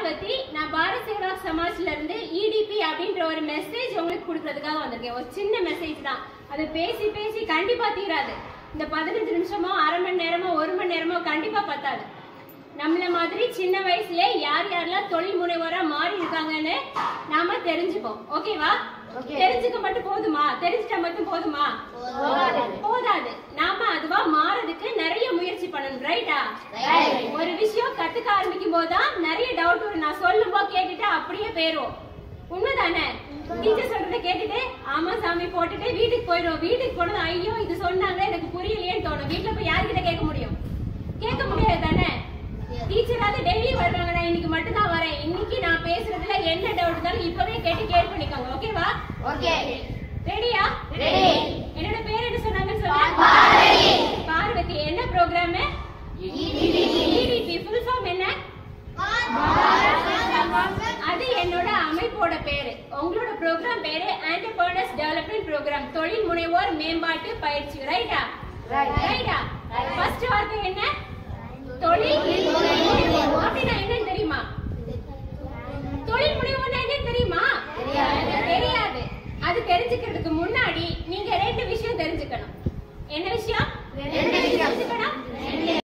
பார்வதி நான் பாரத் சேவா சமாஜ்ல இருந்து இடிபி அப்படின்ற ஒரு மெசேஜ் உங்களுக்கு கொடுக்கறதுக்காக வந்திருக்கேன் ஒரு சின்ன மெசேஜ் தான் அதை பேசி பேசி கண்டிப்பா தீராது இந்த பதினஞ்சு நிமிஷமோ அரை மணி நேரமோ ஒரு மணி நேரமோ கண்டிப்பா பத்தாது நம்மள மாதிரி சின்ன வயசுல யார் யாரெல்லாம் தொழில் முனைவோரா மாறி இருக்காங்கன்னு நாம தெரிஞ்சுப்போம் ஓகேவா Okay. தெரிஞ்சுக்க மட்டும் போதுமா தெரிஞ்சுட்டா மட்டும் போதுமா போதாது. போதாது நாம அதுவா மாறதுக்கு நிறைய முயற்சி பண்ணணும் ரைட்டா Right. ஒரு விஷயம் கத்துக்க ஆரம்பிக்கும் போதுதான் நிறைய டவுட் வரும் நான் சொல்லும் போது கேட்டுட்டு அப்படியே போயிரும் உண்மைதானே டீச்சர் சொல்றத கேட்டுட்டு ஆமா சாமி போட்டுட்டு வீட்டுக்கு போயிடும் வீட்டுக்கு போனது ஐயோ இது சொன்னாங்க எனக்கு புரியலையேன்னு தோணும் வீட்டுல போய் யார்கிட்ட கேட்க முடியும் கேட்க முடியாது தானே டீச்சராவது டெய்லி வருவாங்க நான் இன்னைக்கு மட்டும் தான் வரேன் இன்னைக்கு நான் பேசுறதுல என்ன டவுட் இருந்தாலும் இப்பவே கேட்டு கேர் பண்ணிக்கோங்க ஓகேவா Okay. ரெடியா Ready. என்னோட பேர் என்ன சொன்னாங்கன்னு சொல்லுங்க பார்வதி. பார்வதி என்ன ப்ரோக்ராம் இடிபி ஃபுல் ஃபார்ம் என்ன அது என்னோட அமைப்போட பேரு உங்களோட ப்ரோக்ராம் பேரு ஆண்டர்பிரனர்ஸ் டெவலப்மெண்ட் ப்ரோக்ராம் தொழில் முனைவோர் மேம்பாட்டு பயிற்சி ரைட்டா Right. ரைட்டா ஃபர்ஸ்ட் வார்த்தை என்ன தொழில் முனைவோர் அப்படின்னா என்னன்னு தெரியுமா தொழில் முனைவோர்னா என்னன்னு தெரியுமா தெரியாது அது தெரிஞ்சுக்கிறதுக்கு முன்னாடி நீங்க ரெண்டு விஷயம் தெரிஞ்சுக்கணும் என்ன விஷயம் ரெண்டு விஷயம். தெரிஞ்சுக்கணும்